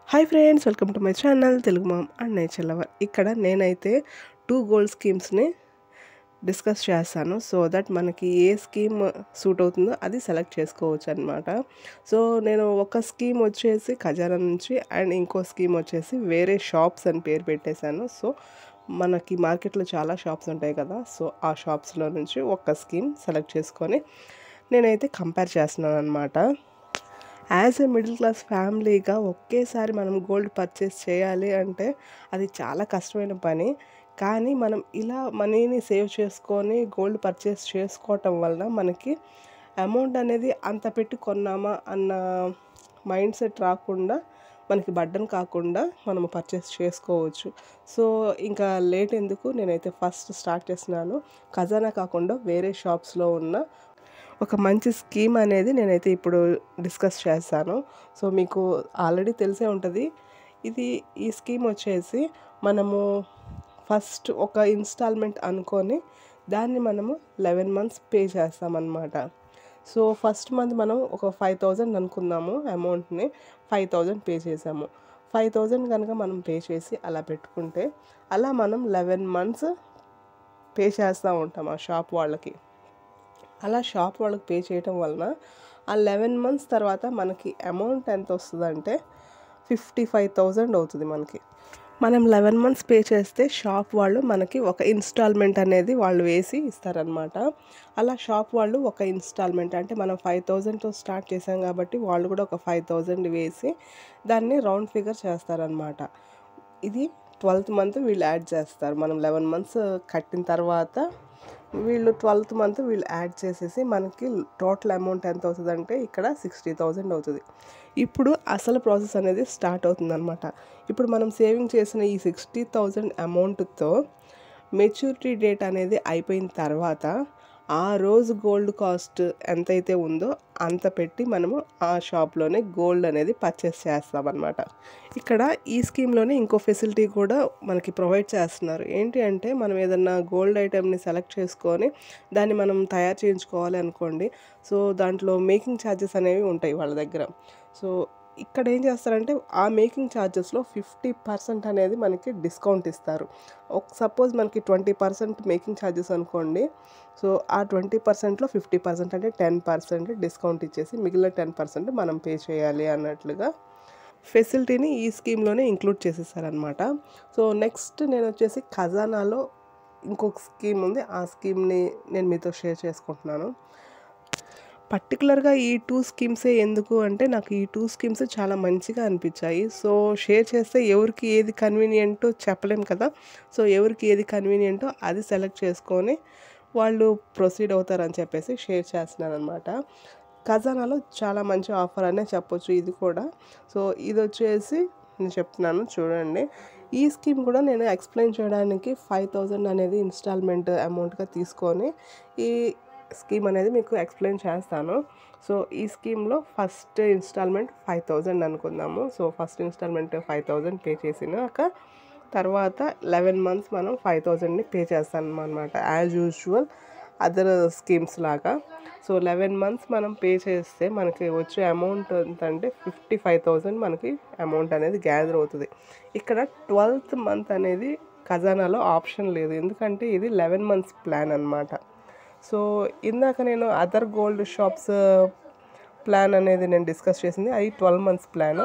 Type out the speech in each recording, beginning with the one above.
hi friends welcome to my channel Telugu mom and nature lover ఇక్కడ నేనైతే two gold స్కీమ్స్ని discuss చేస్తాను so that మనకి ఏ స్కీమ్ సూట్ అవుతుందో అది సెలెక్ట్ చేసుకోవచ్చు అనమాట సో నేను ఒక స్కీమ్ వచ్చేసి ఖజానా నుంచి అండ్ ఇంకో స్కీమ్ వచ్చేసి వేరే షాప్స్ అని పేరు పెట్టేశాను సో మనకి మార్కెట్లో చాలా షాప్స్ ఉంటాయి కదా సో ఆ షాప్స్లో నుంచి ఒక స్కీమ్ సెలెక్ట్ చేసుకొని నేనైతే కంపేర్ చేస్తున్నాను అనమాట యాజ్ ఏ మిడిల్ క్లాస్ ఫ్యామిలీగా ఒకేసారి మనం గోల్డ్ పర్చేస్ చేయాలి అంటే అది చాలా కష్టమైన పని కానీ మనం ఇలా మనీని సేవ్ చేసుకొని గోల్డ్ పర్చేస్ చేసుకోవటం వలన మనకి అమౌంట్ అనేది అంత పెట్టి కొన్నామా అన్న మైండ్ సెట్ రాకుండా మనకి బడ్డన్ కాకుండా మనము పర్చేస్ చేసుకోవచ్చు సో ఇంకా లేట్ ఎందుకు నేనైతే ఫస్ట్ స్టార్ట్ చేస్తున్నాను ఖజానా కాకుండా వేరే షాప్స్లో ఉన్న ఒక మంచి స్కీమ్ అనేది నేనైతే ఇప్పుడు డిస్కస్ చేస్తాను సో మీకు ఆల్రెడీ తెలిసే ఉంటుంది ఇది ఈ స్కీమ్ వచ్చేసి మనము ఫస్ట్ ఒక ఇన్స్టాల్మెంట్ అనుకొని దాన్ని మనము లెవెన్ మంత్స్ పే చేస్తామన్నమాట సో ఫస్ట్ మంత్ మనం ఒక ఫైవ్ థౌజండ్ అనుకుందాము అమౌంట్ని ఫైవ్ థౌజండ్ పే చేసాము ఫైవ్ థౌజండ్ కనుక మనం పే చేసి అలా పెట్టుకుంటే అలా మనం లెవెన్ మంత్స్ పే చేస్తూ ఉంటాం ఆ షాప్ వాళ్ళకి అలా షాప్ వాళ్ళకి పే చేయటం వలన ఆ లెవెన్ మంత్స్ తర్వాత మనకి అమౌంట్ ఎంత వస్తుందంటే ఫిఫ్టీ ఫైవ్ థౌజండ్ అవుతుంది మనకి మనం లెవెన్ మంత్స్ పే చేస్తే షాప్ వాళ్ళు మనకి ఒక ఇన్స్టాల్మెంట్ అనేది వాళ్ళు వేసి ఇస్తారనమాట అలా షాప్ వాళ్ళు ఒక ఇన్స్టాల్మెంట్ అంటే మనం ఫైవ్ థౌజండ్తో స్టార్ట్ చేసాం కాబట్టి వాళ్ళు కూడా ఒక ఫైవ్ థౌజండ్ వేసి దాన్ని రౌండ్ ఫిగర్ చేస్తారనమాట ఇది ట్వెల్త్ మంత్ వీళ్ళు యాడ్ చేస్తారు మనం లెవెన్ మంత్స్ కట్టిన తర్వాత వీళ్ళు ట్వెల్త్ మంత్ వీళ్ళు యాడ్ చేసేసి మనకి టోటల్ అమౌంట్ ఎంత అవుతుందంటే ఇక్కడ సిక్స్టీ థౌజండ్ అవుతుంది ఇప్పుడు అసలు ప్రాసెస్ అనేది స్టార్ట్ అవుతుంది అనమాట ఇప్పుడు మనం సేవింగ్ చేసిన ఈ సిక్స్టీ థౌజండ్ అమౌంట్తో మెచ్యూరిటీ డేట్ అనేది అయిపోయిన తర్వాత ఆ రోజు గోల్డ్ కాస్ట్ ఎంతైతే ఉందో అంత పెట్టి మనము ఆ షాప్లోనే గోల్డ్ అనేది పర్చేస్ చేస్తామన్నమాట ఇక్కడ ఈ స్కీమ్లోనే ఇంకో ఫెసిలిటీ కూడా మనకి ప్రొవైడ్ చేస్తున్నారు ఏంటి అంటే మనం ఏదన్నా గోల్డ్ ఐటెంని సెలెక్ట్ చేసుకొని దాన్ని మనం తయారు చేయించుకోవాలి అనుకోండి సో దాంట్లో మేకింగ్ ఛార్జెస్ అనేవి ఉంటాయి వాళ్ళ దగ్గర సో ఇక్కడ ఏం చేస్తారంటే ఆ మేకింగ్ ఛార్జెస్లో ఫిఫ్టీ పర్సెంట్ అనేది మనకి డిస్కౌంట్ ఇస్తారు ఒక సపోజ్ మనకి ట్వంటీ పర్సెంట్ మేకింగ్ ఛార్జెస్ అనుకోండి సో ఆ ట్వంటీ పర్సెంట్లో ఫిఫ్టీ పర్సెంట్ అంటే టెన్ పర్సెంట్ డిస్కౌంట్ ఇచ్చేసి మిగిలిన టెన్ పర్సెంట్ మనం పే చేయాలి అన్నట్లుగా ఫెసిలిటీని ఈ స్కీమ్లోనే ఇంక్లూడ్ చేసేసారనమాట సో నెక్స్ట్ నేను వచ్చేసి ఖజానాలో ఇంకొక స్కీమ్ ఉంది ఆ స్కీమ్ని నేను మీతో షేర్ చేసుకుంటున్నాను పర్టికులర్గా ఈ టూ స్కీమ్సే ఎందుకు అంటే నాకు ఈ టూ స్కీమ్స్ చాలా మంచిగా అనిపించాయి సో షేర్ చేస్తే ఎవరికి ఏది కన్వీనియంటో చెప్పలేం కదా సో ఎవరికి ఏది కన్వీనియంటో అది సెలెక్ట్ చేసుకొని వాళ్ళు ప్రొసీడ్ అవుతారని చెప్పేసి షేర్ చేస్తున్నాను అనమాట ఖజానాలో చాలా మంచి ఆఫర్ అనే చెప్పొచ్చు ఇది కూడా సో ఇది వచ్చేసి నేను చెప్తున్నాను చూడండి ఈ స్కీమ్ కూడా నేను ఎక్స్ప్లెయిన్ చేయడానికి ఫైవ్ థౌజండ్ అనేది ఇన్స్టాల్మెంట్ అమౌంట్గా తీసుకొని ఈ స్కీమ్ అనేది మీకు ఎక్స్ప్లెయిన్ చేస్తాను సో ఈ స్కీమ్లో ఫస్ట్ ఇన్స్టాల్మెంట్ ఫైవ్ థౌజండ్ అనుకుందాము so first installment five thousand pay చేసినాక తర్వాత లెవెన్ మంత్స్ మనం ఫైవ్ థౌజండ్ని పే చేస్తాం అనమాట యాజ్ యూజువల్ అదర్ స్కీమ్స్ లాగా సో లెవెన్ మంత్స్ మనం పే చేస్తే మనకి వచ్చే అమౌంట్ ఎంత అంటే ఫిఫ్టీ ఫైవ్ థౌజండ్ మనకి అమౌంట్ అనేది గ్యాదర్ అవుతుంది ఇక్కడ ట్వెల్త్ మంత్ అనేది ఖజానాలో ఆప్షన్ లేదు ఎందుకంటే ఇది లెవెన్ మంత్స్ ప్లాన్ అనమాట సో ఇందాక నేను అదర్ గోల్డ్ షాప్స్ ప్లాన్ అనేది నేను డిస్కస్ చేసింది అది ట్వెల్వ్ మంత్స్ ప్లాన్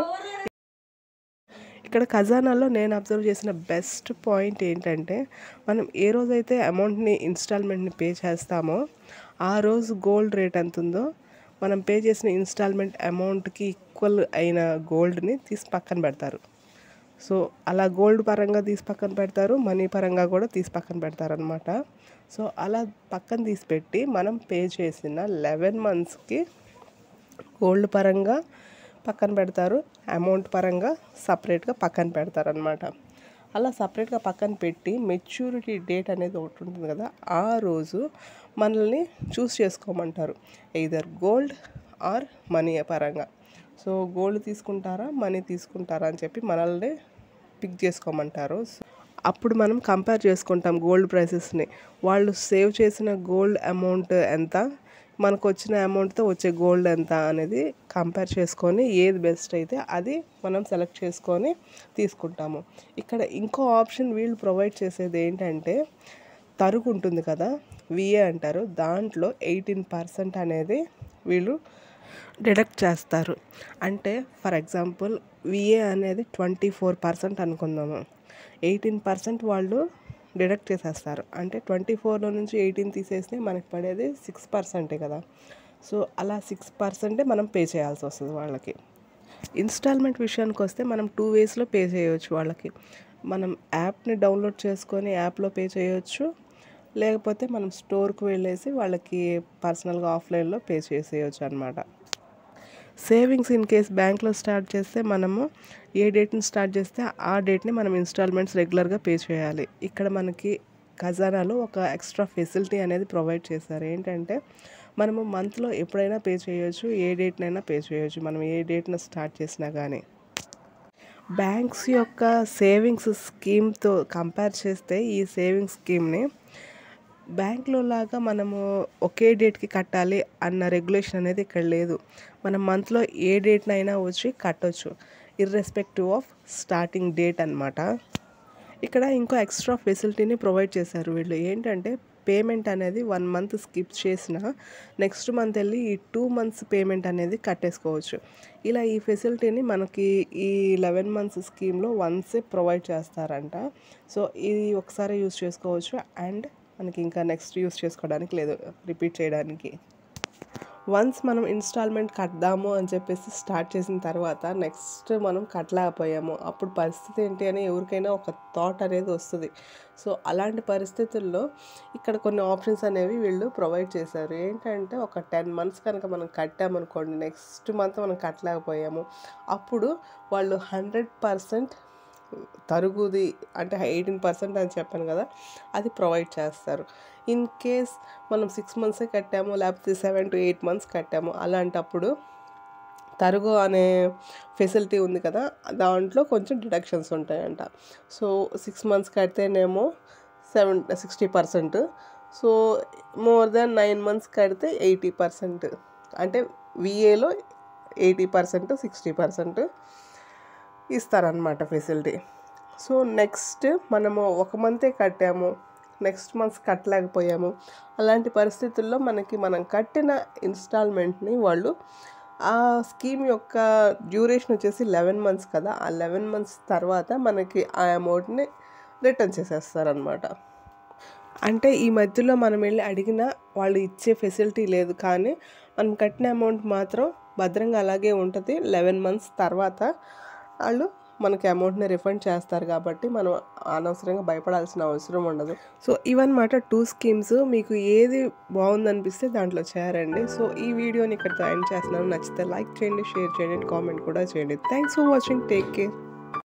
ఇక్కడ ఖజానాలో నేను అబ్జర్వ్ చేసిన బెస్ట్ పాయింట్ ఏంటంటే మనం ఏ రోజైతే అమౌంట్ని ఇన్స్టాల్మెంట్ని పే చేస్తామో ఆ రోజు గోల్డ్ రేట్ ఎంత ఉందో మనం పే చేసిన ఇన్స్టాల్మెంట్ అమౌంట్కి ఈక్వల్ అయిన గోల్డ్ని తీసి పక్కన పెడతారు సో అలా గోల్డ్ పరంగా తీసి పక్కన పెడతారు మనీ పరంగా కూడా తీసి పక్కన పెడతారు అనమాట సో అలా పక్కన తీసి పెట్టి మనం పే చేసిన లెవెన్ మంత్స్కి గోల్డ్ పరంగా పక్కన పెడతారు అమౌంట్ పరంగా సపరేట్గా పక్కన పెడతారు అనమాట అలా సపరేట్గా పక్కన పెట్టి మెచ్యూరిటీ డేట్ అనేది ఒకటి ఉంటుంది కదా ఆ రోజు మనల్ని చూస్ చేసుకోమంటారు ఎయిదర్ గోల్డ్ ఆర్ మనీ పరంగా సో గోల్డ్ తీసుకుంటారా మనీ తీసుకుంటారా అని చెప్పి మనల్ని పిక్ చేసుకోమంటారు అప్పుడు మనం కంపేర్ చేసుకుంటాం గోల్డ్ ప్రైసెస్ని వాళ్ళు సేవ్ చేసిన గోల్డ్ అమౌంట్ ఎంత మనకు వచ్చిన అమౌంట్తో వచ్చే గోల్డ్ ఎంత అనేది కంపేర్ చేసుకొని ఏది బెస్ట్ అయితే అది మనం సెలెక్ట్ చేసుకొని తీసుకుంటాము ఇక్కడ ఇంకో ఆప్షన్ వీళ్ళు ప్రొవైడ్ చేసేది ఏంటంటే తరుగు ఉంటుంది కదా విఏ అంటారు దాంట్లో ఎయిటీన్ పర్సెంట్ అనేది వీళ్ళు డిడక్ట్ చేస్తారు అంటే ఫర్ ఎగ్జాంపుల్ విఏ అనేది ట్వంటీ ఫోర్ పర్సెంట్ అనుకుందాము ఎయిటీన్ పర్సెంట్ వాళ్ళు డిడక్ట్ చేసేస్తారు అంటే ట్వంటీ ఫోర్లో నుంచి ఎయిటీన్ తీసేస్తే మనకి పడేది సిక్స్ పర్సెంటే కదా సో అలా సిక్స్ పర్సెంటే మనం పే చేయాల్సి వస్తుంది వాళ్ళకి ఇన్స్టాల్మెంట్ విషయానికి వస్తే మనం టూ వేస్లో పే చేయవచ్చు వాళ్ళకి మనం యాప్ని డౌన్లోడ్ చేసుకొని యాప్లో పే చేయొచ్చు లేకపోతే మనం స్టోర్కి వెళ్ళేసి వాళ్ళకి పర్సనల్గా ఆఫ్లైన్లో పే చేసేయచ్చు అనమాట సేవింగ్స్ ఇన్ కేస్ బ్యాంక్లో స్టార్ట్ చేస్తే మనము ఏ డేట్ని స్టార్ట్ చేస్తే ఆ డేట్ని మనం ఇన్స్టాల్మెంట్స్ రెగ్యులర్గా పే చేయాలి ఇక్కడ మనకి ఖజానాలో ఒక ఎక్స్ట్రా ఫెసిలిటీ అనేది ప్రొవైడ్ చేశారు ఏంటంటే మనము మంత్లో ఎప్పుడైనా పే చేయొచ్చు ఏ డేట్నైనా పే చేయొచ్చు మనం ఏ డేట్న స్టార్ట్ చేసినా కానీ బ్యాంక్స్ యొక్క సేవింగ్స్ స్కీమ్తో కంపేర్ చేస్తే ఈ సేవింగ్స్ స్కీమ్ని బ్యాంక్లో లాగా మనము ఒకే డేట్కి కట్టాలి అన్న రెగ్యులేషన్ అనేది ఇక్కడ లేదు మనం మంత్లో ఏ డేట్నైనా వచ్చి కట్టొచ్చు ఇర్రెస్పెక్టివ్ ఆఫ్ స్టార్టింగ్ డేట్ అనమాట ఇక్కడ ఇంకో ఎక్స్ట్రా ఫెసిలిటీని ప్రొవైడ్ చేశారు వీళ్ళు ఏంటంటే పేమెంట్ అనేది వన్ మంత్ స్కిప్ చేసిన నెక్స్ట్ మంత్ వెళ్ళి ఈ టూ మంత్స్ పేమెంట్ అనేది కట్టేసుకోవచ్చు ఇలా ఈ ఫెసిలిటీని మనకి ఈ లెవెన్ మంత్స్ స్కీమ్లో వన్సే ప్రొవైడ్ చేస్తారంట సో ఇది ఒకసారి యూస్ చేసుకోవచ్చు అండ్ మనకి ఇంకా నెక్స్ట్ యూస్ చేసుకోవడానికి లేదు రిపీట్ చేయడానికి వన్స్ మనం ఇన్స్టాల్మెంట్ కట్దాము అని చెప్పేసి స్టార్ట్ చేసిన తర్వాత నెక్స్ట్ మనం కట్టలేకపోయాము అప్పుడు పరిస్థితి ఏంటి అని ఎవరికైనా ఒక థాట్ అనేది వస్తుంది సో అలాంటి పరిస్థితుల్లో ఇక్కడ కొన్ని ఆప్షన్స్ అనేవి వీళ్ళు ప్రొవైడ్ చేశారు ఏంటంటే ఒక టెన్ మంత్స్ కనుక మనం కట్టామనుకోండి నెక్స్ట్ మంత్ మనం కట్టలేకపోయాము అప్పుడు వాళ్ళు హండ్రెడ్ పర్సెంట్ తరుగుది అంటే ఎయిటీన్ పర్సెంట్ అని చెప్పాను కదా అది ప్రొవైడ్ చేస్తారు ఇన్ కేస్ మనం సిక్స్ మంత్సే కట్టాము లేకపోతే సెవెన్ టు ఎయిట్ మంత్స్ కట్టాము అలాంటప్పుడు తరుగు అనే ఫెసిలిటీ ఉంది కదా దాంట్లో కొంచెం డిడక్షన్స్ ఉంటాయంట సో సిక్స్ మంత్స్ కడితేనేమో seven sixty percent so more then nine months కడితే ఎయిటీ పర్సెంట్ అంటే విఏలో ఎయిటీ పర్సెంట్ సిక్స్టీ పర్సెంట్ ఇస్తారనమాట ఫెసిలిటీ సో నెక్స్ట్ మనము ఒక మంతే కట్టాము నెక్స్ట్ మంత్స్ కట్టలేకపోయాము అలాంటి పరిస్థితుల్లో మనకి మనం కట్టిన ఇన్స్టాల్మెంట్ని వాళ్ళు ఆ స్కీమ్ యొక్క డ్యూరేషన్ వచ్చేసి లెవెన్ మంత్స్ కదా ఆ లెవెన్ మంత్స్ తర్వాత మనకి ఆ అమౌంట్ని రిటర్న్ చేసేస్తారనమాట అంటే ఈ మధ్యలో మనం వెళ్ళి అడిగినా వాళ్ళు ఇచ్చే ఫెసిలిటీ లేదు కానీ మనం కట్టిన అమౌంట్ మాత్రం భద్రంగా అలాగే ఉంటుంది లెవెన్ మంత్స్ తర్వాత వాళ్ళు మనకి అమౌంట్ని రిఫండ్ చేస్తారు కాబట్టి మనం అనవసరంగా భయపడాల్సిన అవసరం ఉండదు సో ఇవన్నమాట టూ స్కీమ్స్ మీకు ఏది బాగుందనిపిస్తే దాంట్లో చేరండి సో ఈ వీడియోని ఇక్కడ ఎండ్ చేస్తున్నాను నచ్చితే లైక్ చేయండి షేర్ చేయండి కామెంట్ కూడా చేయండి thanks for watching take care